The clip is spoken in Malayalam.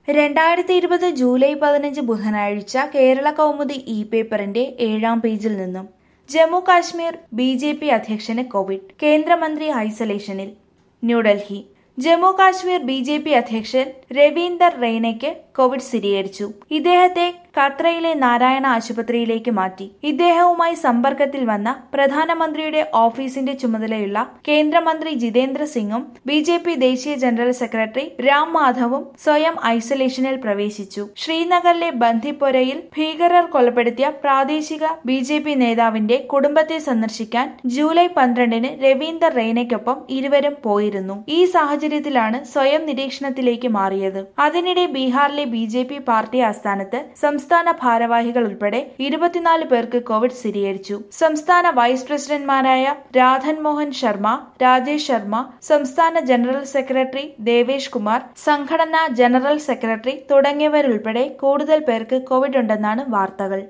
രണ്ടായിരത്തി ഇരുപത് ജൂലൈ പതിനഞ്ച് ബുധനാഴ്ച കേരള കൗമുദി ഇ പേപ്പറിന്റെ ഏഴാം പേജിൽ നിന്നും Jammu Kashmir B J P അധ്യക്ഷന് കോവിഡ് കേന്ദ്രമന്ത്രി ഐസൊലേഷനിൽ New Delhi Jammu Kashmir B J P അധ്യക്ഷൻ രവീന്ദർ റെയ്നയ്ക്ക് കോവിഡ് സ്ഥിരീകരിച്ചു ഇദ്ദേഹത്തെ കത്രയിലെ നാരായണ ആശുപത്രിയിലേക്ക് മാറ്റി ഇദ്ദേഹവുമായി സമ്പർക്കത്തിൽ വന്ന പ്രധാനമന്ത്രിയുടെ ഓഫീസിന്റെ ചുമതലയുള്ള കേന്ദ്രമന്ത്രി ജിതേന്ദ്ര സിംഗും ബി ജെ പി ദേശീയ ജനറൽ സെക്രട്ടറി രാം മാധവും സ്വയം ഐസൊലേഷനിൽ പ്രവേശിച്ചു ശ്രീനഗറിലെ ബന്ദിപ്പൊരയിൽ ഭീകരർ കൊലപ്പെടുത്തിയ പ്രാദേശിക ബി ജെ പി നേതാവിന്റെ കുടുംബത്തെ സന്ദർശിക്കാൻ ജൂലൈ പന്ത്രണ്ടിന് രവീന്ദർ റെയ്നയ്ക്കൊപ്പം ഇരുവരും പോയിരുന്നു ഈ സാഹചര്യത്തിലാണ് സ്വയം നിരീക്ഷണത്തിലേക്ക് മാറിയത് അതിനിടെ ബീഹാറിലെ ബി ജെ പി പാർട്ടി ആസ്ഥാനത്ത് സംസ്ഥാന ഭാരവാഹികൾ ഉൾപ്പെടെ ഇരുപത്തിനാല് പേർക്ക് കോവിഡ് സ്ഥിരീകരിച്ചു സംസ്ഥാന വൈസ് പ്രസിഡന്റ്മാരായ രാധൻ മോഹൻ ശർമ്മ രാജേഷ് ശർമ്മ സംസ്ഥാന ജനറൽ സെക്രട്ടറി ദേവേഷ് കുമാർ സംഘടനാ ജനറൽ സെക്രട്ടറി തുടങ്ങിയവരുൾപ്പെടെ കൂടുതൽ പേർക്ക് കോവിഡ് ഉണ്ടെന്നാണ് വാർത്തകൾ